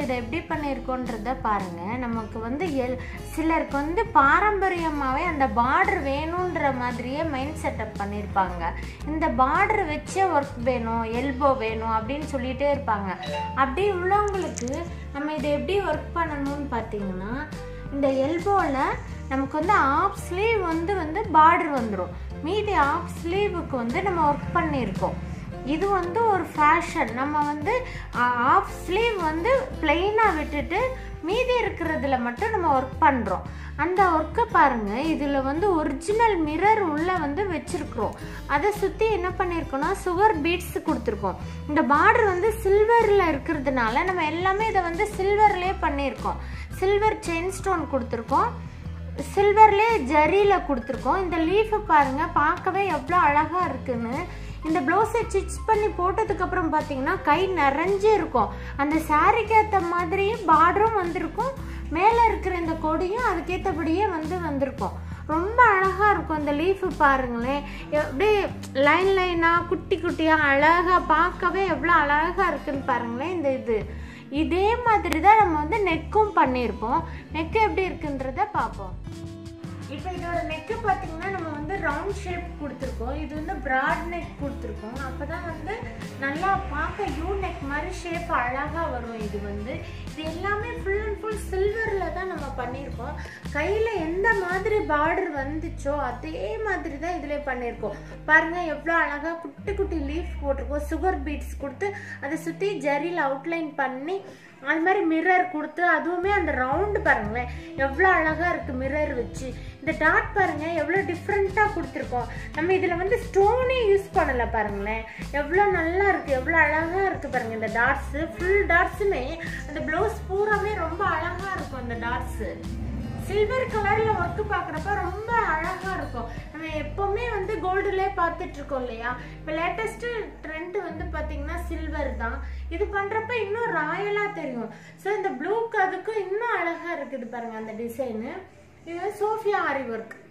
இதை எப்படி பண்ணியிருக்கோன்றத பாருங்க நமக்கு வந்து எல் சிலருக்கு வந்து பாரம்பரியமாகவே அந்த பார்டர் வேணுன்ற மாதிரியே மைண்ட் செட்டப் பண்ணியிருப்பாங்க இந்த பார்டர் வச்சே ஒர்க் வேணும் எல்போ வேணும் அப்படின்னு சொல்லிட்டே இருப்பாங்க அப்படி உள்ளவங்களுக்கு நம்ம இதை எப்படி ஒர்க் பண்ணணும்னு பார்த்தீங்கன்னா இந்த எல்போவில் நமக்கு வந்து ஆஃப் ஸ்லீவ் வந்து வந்து பார்டர் வந்துடும் மீதி ஆஃப் ஸ்லீவுக்கு வந்து நம்ம ஒர்க் பண்ணியிருக்கோம் இது வந்து ஒரு ஃபேஷன் நம்ம வந்து ஆஃப் ஸ்லீவ் வந்து பிளெயினாக விட்டுட்டு மீதி இருக்கிறதுல மட்டும் நம்ம ஒர்க் பண்ணுறோம் அந்த ஒர்க்கை பாருங்கள் இதில் வந்து ஒரிஜினல் மிரர் உள்ளே வந்து வச்சுருக்குறோம் அதை சுற்றி என்ன பண்ணியிருக்கோம்னா சுகர் பீட்ஸ் கொடுத்துருக்கோம் இந்த பார்டர் வந்து சில்வரில் இருக்கிறதுனால நம்ம எல்லாமே இதை வந்து சில்வர்லேயே பண்ணியிருக்கோம் சில்வர் செயின் ஸ்டோன் கொடுத்துருக்கோம் சில்வர்லேயே ஜரியில் கொடுத்துருக்கோம் இந்த லீஃபை பாருங்கள் பார்க்கவே எவ்வளோ அழகாக இருக்குன்னு இந்த ப்ளவுஸை ஸ்டிச் பண்ணி போட்டதுக்கப்புறம் பார்த்தீங்கன்னா கை நிறைஞ்சே இருக்கும் அந்த சாரிக்கு ஏற்ற மாதிரி பார்டரும் வந்திருக்கும் மேலே இருக்கிற இந்த கொடியும் அதுக்கேற்றபடியே வந்து வந்திருக்கும் ரொம்ப அழகாக இருக்கும் இந்த லீஃபு பாருங்களேன் அப்படியே லைன் லைனாக குட்டி குட்டியாக அழகாக பார்க்கவே எவ்வளோ அழகாக இருக்குன்னு பாருங்களேன் இந்த இது இதே மாதிரி தான் நம்ம வந்து நெக்கும் பண்ணியிருப்போம் நெக்கு எப்படி இருக்குன்றத பார்ப்போம் இப்போ இதோட நெக்கு பார்த்தீங்கன்னா நம்ம வந்து ரவுண்ட் ஷேப் கொடுத்துருக்கோம் இது வந்து ப்ராட் நெக் கொடுத்துருக்கோம் அப்போ தான் வந்து நல்லா பார்க்க யூ நெக் மாதிரி ஷேப் அழகாக வரும் இது வந்து இது எல்லாமே ஃபுல் அண்ட் ஃபுல் சில்வரில் தான் நம்ம பண்ணியிருக்கோம் கையில் எந்த மாதிரி பார்டர் வந்துச்சோ அதே மாதிரி தான் இதில் பண்ணியிருக்கோம் பாருங்கள் எவ்வளோ அழகாக குட்டி குட்டி லீஃப் போட்டிருக்கோம் சுகர் பீட்ஸ் கொடுத்து அதை சுற்றி ஜரியில் அவுட்லைன் பண்ணி அது மாதிரி மிரர் கொடுத்து அதுவுமே அந்த ரவுண்டு பாருங்களேன் எவ்வளோ அழகாக இருக்குது மிரர் வச்சு இந்த டாட் பாருங்க எவ்வளோ டிஃப்ரெண்ட்டாக கொடுத்துருக்கோம் நம்ம இதில் வந்து ஸ்டோனே யூஸ் பண்ணலை பாருங்களேன் எவ்வளோ நல்லா இருக்குது எவ்வளோ அழகாக இருக்குது பாருங்கள் இந்த டாட்ஸு ஃபுல் டாட்ஸுமே அந்த ப்ளவுஸ் பூராமே ரொம்ப அழகாக இருக்கும் இந்த டாட்ஸு சில்வர் கலரில் ஒர்க்கு பார்க்குறப்ப ரொம்ப அழகாக இருக்கும் நம்ம எப்போவுமே வந்து கோல்டுலே பார்த்துட்டு இருக்கோம் இல்லையா இப்போ லேட்டஸ்ட்டு ட்ரெண்ட் வந்து பார்த்தீங்கன்னா சில்வர் தான் இது பண்ணுறப்ப இன்னும் ராயலாக தெரியும் ஸோ இந்த ப்ளூக்கு அதுக்கும் இன்னும் அழகாக இருக்குது பாருங்கள் அந்த டிசைனு இது சோஃபியா ஆரி ஒர்க்